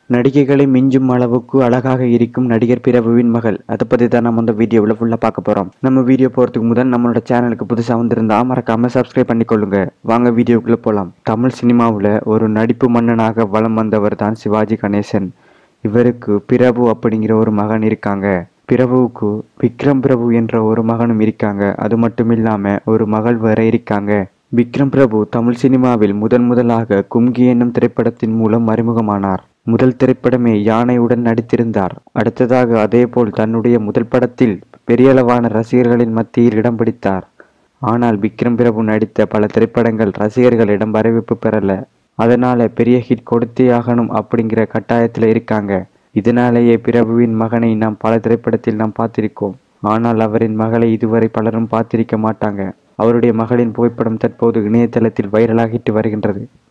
நடிகைகளை மிஞ்சும் அளவுக்கு அழகாக இருக்கும் நடிகர் பிரபுவின் மகள் அதை பற்றி தான் நம்ம இந்த வீடியோவில் ஃபுல்லாக பார்க்க போகிறோம் நம்ம வீடியோ போகிறதுக்கு முதல் நம்மளோட சேனலுக்கு புதுசாக வந்திருந்தா மறக்காமல் சப்ஸ்கிரைப் பண்ணிக்கொள்ளுங்க வாங்க வீடியோக்குள்ளே போகலாம் தமிழ் சினிமாவில் ஒரு நடிப்பு மன்னனாக வலம் வந்தவர் தான் சிவாஜி கணேசன் இவருக்கு பிரபு அப்படிங்கிற ஒரு மகன் இருக்காங்க பிரபுவுக்கு விக்ரம் பிரபு என்ற ஒரு மகனும் இருக்காங்க அது மட்டும் இல்லாம ஒரு மகள் வேற இருக்காங்க விக்ரம் பிரபு தமிழ் சினிமாவில் முதன் முதலாக கும்கி என்னும் திரைப்படத்தின் மூலம் அறிமுகமானார் முதல் திரைப்படமே யானையுடன் நடித்திருந்தார் அடுத்ததாக அதேபோல் தன்னுடைய முதல் படத்தில் பெரியளவான ரசிகர்களின் மத்தியில் இடம் பிடித்தார் ஆனால் விக்ரம் பிரபு நடித்த பல திரைப்படங்கள் ரசிகர்களிடம் வரவேற்பு பெறல அதனால பெரிய ஹிட் கொடுத்தே ஆகணும் அப்படிங்கிற கட்டாயத்தில் இருக்காங்க இதனாலேயே பிரபுவின் மகனை நாம் பல திரைப்படத்தில் நாம் பார்த்திருக்கோம் ஆனால் அவரின் மகளை இதுவரை பலரும் பார்த்திருக்க மாட்டாங்க அவருடைய மகளின் புகைப்படம் தற்போது இணையதளத்தில் வைரலாகிட்டு வருகின்றது